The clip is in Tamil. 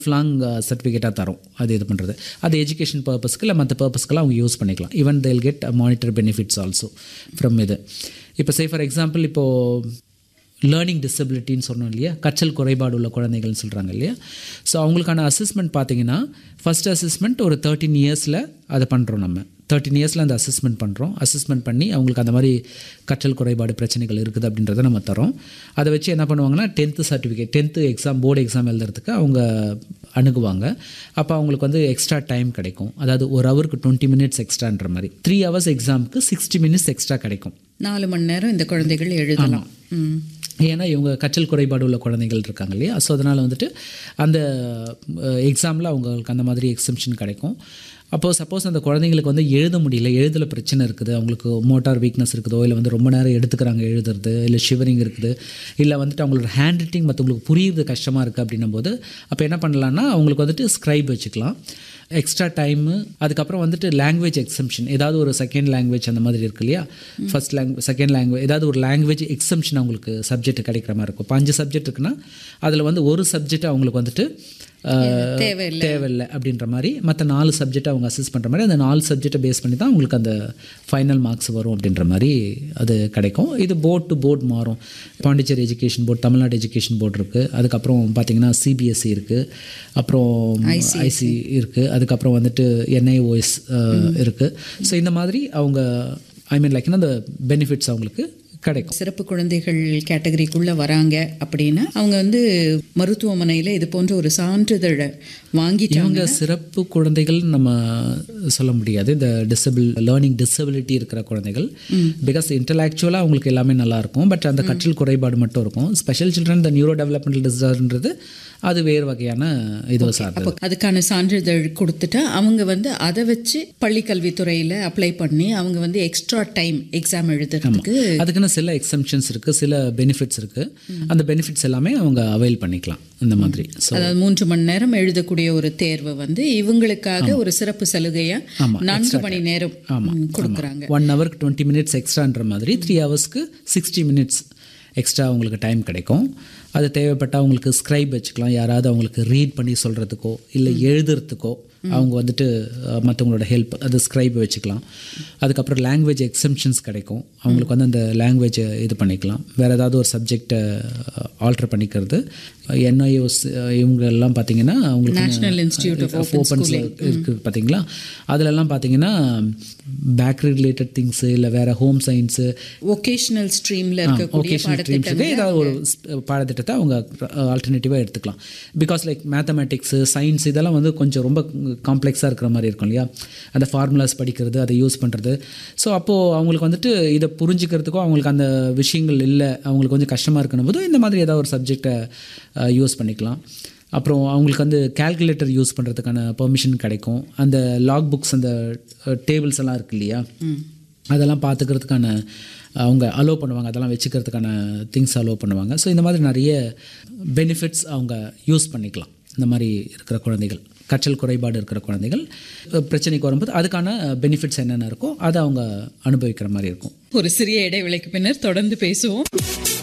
ஃப்ளாங் சர்டிஃபிகேட்டாக தரும் அது இது பண்ணுறது அது எஜுகேஷன் பர்பஸ்க்கு இல்லை மற்ற பர்பஸ்க்கெல்லாம் அவங்க யூஸ் பண்ணிக்கலாம் even they'll get monitor benefits also from இது இப்போ சே ஃபார் எக்ஸாம்பிள் இப்போது லேர்னிங் டிசபிலிட்டின்னு சொன்னோம் இல்லையா கற்றல் குறைபாடு உள்ள குழந்தைகள்னு சொல்கிறாங்க இல்லையா ஸோ அவங்களுக்கான அசஸ்மெண்ட் பார்த்தீங்கன்னா ஃபஸ்ட் அசஸ்மெண்ட் ஒரு தேர்ட்டின் இயர்ஸில் அதை பண்ணுறோம் நம்ம தேர்ட்டின் இயர்ஸில் அந்த அசஸ்மெண்ட் பண்ணுறோம் அசஸ்மெண்ட் பண்ணி அவங்களுக்கு அந்த மாதிரி கற்றல் குறைபாடு பிரச்சனைகள் இருக்குது அப்படின்றத நம்ம தரோம் அதை வச்சு என்ன பண்ணுவாங்கன்னா tenth certificate tenth exam board exam எழுதுறதுக்கு அவங்க அணுகுவாங்க அப்போ அவங்களுக்கு வந்து எக்ஸ்ட்ரா டைம் கிடைக்கும் அதாவது ஒரு ஹவருக்கு டுவெண்ட்டி மினிட்ஸ் எக்ஸ்ட்ரான்ற மாதிரி த்ரீ ஹவர்ஸ் எக்ஸாமுக்கு சிக்ஸ்டி மினிட்ஸ் எக்ஸ்ட்ரா கிடைக்கும் நாலு மணி நேரம் இந்த குழந்தைகள் எழுதலாம் ம். ஏன்னா இவங்க கற்றல் குறைபாடு உள்ள குழந்தைகள் இருக்காங்க இல்லையா ஸோ அதனால் வந்துட்டு அந்த எக்ஸாமில் அவங்களுக்கு அந்த மாதிரி எக்ஸம்ஷன் கிடைக்கும் அப்போது சப்போஸ் அந்த குழந்தைங்களுக்கு வந்து எழுத முடியல எழுதல பிரச்சனை இருக்குது அவங்களுக்கு மோட்டார் வீக்னஸ் இருக்குதோ இல்லை வந்து ரொம்ப நேரம் எடுத்துக்கிறாங்க எழுதுறது இல்லை ஷிவரிங் இருக்குது இல்லை வந்துட்டு அவங்களோட ஹேண்ட் ரைட்டிங் மற்றவங்களுக்கு புரியுறது கஷ்டமாக இருக்குது அப்படின்னும் போது அப்போ என்ன பண்ணலான்னா அவங்களுக்கு வந்துட்டு ஸ்க்ரைப் வச்சுக்கலாம் எக்ஸ்ட்ரா டைமு அதுக்கப்புறம் வந்துட்டு லாங்குவேஜ் எக்ஸம்ஷன் ஏதாவது ஒரு செகண்ட் லாங்குவேஜ் அந்த மாதிரி இருக்கு இல்லையா ஃபர்ஸ்ட் லாங்குவேஜ் செகண்ட் லாங்குவேஜ் ஏதாவது ஒரு லாங்குவேஜ் எக்ஸம்ஷன் அவங்களுக்கு சப்ஜெக்ட் கிடைக்கிற மாதிரி இருக்கும் இப்போ அஞ்சு சப்ஜெக்ட் இருக்குன்னா அதில் வந்து ஒரு சப்ஜெக்ட் அவங்களுக்கு வந்துட்டு அஹ், தேவையில்லை. தேவையில்லை அப்படின்ற மாதிரி மற்ற நாலு சப்ஜெக்ட் அவங்க அசஸ் பண்ணுற மாதிரி அந்த நாலு சப்ஜெக்டை பேஸ் பண்ணி தான் அவங்களுக்கு அந்த ஃபைனல் மார்க்ஸ் வரும் அப்படின்ற மாதிரி அது கிடைக்கும் இது போர்ட் டு போர்ட் மாறும் Pondicherry education board Tamil Nadu education board இருக்குது அதுக்கப்புறம் பார்த்தீங்கன்னா சிபிஎஸ்சி இருக்குது அப்புறம் ஐசி இருக்குது அதுக்கப்புறம் வந்துட்டு என்ஐஓஎஸ் இருக்குது ஸோ இந்த மாதிரி அவங்க ஐ மீன் லைக் அந்த பெனிஃபிட்ஸ் அவங்களுக்கு கிடைக்கும் சிறப்பு குழந்தைகள் கேட்டகரிக்குள்ள வராங்க அப்படின்னா அவங்க வந்து மருத்துவமனையில் இது போன்ற ஒரு சான்றிதழை வாங்கிட்டாங்க இவங்க சிறப்பு குழந்தைகள் நம்ம சொல்ல முடியாது இந்த டிசபிள் லேர்னிங் டிசபிலிட்டி இருக்கிற குழந்தைகள் பிகாஸ் இன்டலாக்சுவலாக அவங்களுக்கு எல்லாமே நல்லா இருக்கும் பட் அந்த கற்றல் குறைபாடு மட்டும் இருக்கும் ஸ்பெஷல் சில்ட்ரன் இந்த நியூரோ டெவலப்மெண்டல் டிசார்டர்ன்றது அது வேறு வகையான இது சார்ந்தது அப்போ அதுக்கான சான்றிதழ் கொடுத்துட்டா அவங்க வந்து அதை வச்சு பள்ளி கல்வித்துறையில் அப்ளை பண்ணி அவங்க வந்து எக்ஸ்ட்ரா டைம் எக்ஸாம் எழுதுறதுக்கு அதுக்குன்னு சில எக்ஸம்ஷன்ஸ் இருக்குது சில பெனிஃபிட்ஸ் இருக்குது அந்த பெனிஃபிட்ஸ் எல்லாமே அவங்க அவைல் பண்ணிக்கலாம் இந்த மாதிரி ஸோ அதாவது மூன்று மணி நேரம் எழுதக்கூடிய ஒரு தேர்வை வந்து இவங்களுக்காக ஒரு சிறப்பு சலுகையா நான்கு மணி நேரம் ம், கொடுக்குறாங்க ஒன் ஹவருக்கு டுவெண்ட்டி மினிட்ஸ் எக்ஸ்ட்ரான்ற மாதிரி த்ரீ ஹவர்ஸ்க்கு சிக்ஸ்டி மினிட்ஸ் எக்ஸ்ட்ரா அவங்களுக்கு டைம் கிடைக்கும் அது தேவைப்பட்டால் அவங்களுக்கு ஸ்க்ரைப் வச்சுக்கலாம் யாராவது அவங்களுக்கு ரீட் பண்ணி சொல்கிறதுக்கோ இல்லை எழுதுறதுக்கோ அவங்க வந்துட்டு அஹ், மற்றவங்களோட ஹெல்ப் அது ஸ்க்ரைப் வச்சுக்கலாம் அதுக்கப்புறம் லாங்குவேஜ் எக்ஸம்ஷன்ஸ் கிடைக்கும் அவங்களுக்கு வந்து அந்த லாங்குவேஜை இது பண்ணிக்கலாம் வேறு ஏதாவது ஒரு சப்ஜெக்டை ஆல்டர் பண்ணிக்கிறது என்ஐஓஸ் இவங்க எல்லாம் பார்த்தீங்கன்னா National Institute of அவங்களுக்கு ஓப்பன்ஸில் இருக்குது பார்த்தீங்களா அதிலெல்லாம் பார்த்தீங்கன்னா பேக் ரிலேட்டட் திங்ஸு இல்லை வேறு ஹோம் சயின்ஸு ஒகேஷனல் ஸ்ட்ரீம்ல இருக்கக்கூடிய ஒகேஷனல் ஸ்ட்ரீம்ஸுக்கு பாடத்திட்டங்கள் ஏதாவது ஒரு ஸ்- பாடத்திட்டத்தை அவங்க ஆல்டர்னேட்டிவாக எடுத்துக்கலாம் பிகாஸ் லைக் மேத்தமேட்டிக்ஸு சயின்ஸ் இதெல்லாம் வந்து கொஞ்சம் ரொம்ப காம்ப்ளெக்ஸாக இருக்கிற மாதிரி இருக்கும் இல்லையா அந்த ஃபார்முலாஸ் படிக்கிறது அதை யூஸ் பண்ணுறது ஸோ அப்போது அவங்களுக்கு வந்துட்டு இதை புரிஞ்சுக்கிறதுக்கோ அவங்களுக்கு அந்த விஷயங்கள் இல்லை அவங்களுக்கு கொஞ்சம் கஷ்டமாக இருக்கணும் போது இந்த மாதிரி ஏதாவது ஒரு சப்ஜெக்டை யூஸ் பண்ணிக்கலாம் அப்புறம் அவங்களுக்கு வந்து கால்குலேட்டர் யூஸ் பண்ணுறதுக்கான பெர்மிஷன் கிடைக்கும் அந்த லாக் புக்ஸ் அந்த டேபிள்ஸ் எல்லாம் இருக்கு இல்லையா அதெல்லாம் பார்த்துக்கிறதுக்கான அவங்க அலோவ் பண்ணுவாங்க அதெல்லாம் வச்சுக்கிறதுக்கான திங்ஸ் அலோவ் பண்ணுவாங்க ஸோ இந்த மாதிரி நிறைய பெனிஃபிட்ஸ் அவங்க யூஸ் பண்ணிக்கலாம் இந்த மாதிரி இருக்கிற குழந்தைகள் கற்றல் குறைபாடு இருக்கிற குழந்தைகள் அஹ், பிரச்சனைக்கு வரும்போது அதுக்கான பெனிஃபிட்ஸ் என்னென்ன இருக்கோ அதை அவங்க அனுபவிக்கிற மாதிரி இருக்கும் ஒரு சிறிய இடைவேளைக்கு பின்னர் தொடர்ந்து பேசுவோம்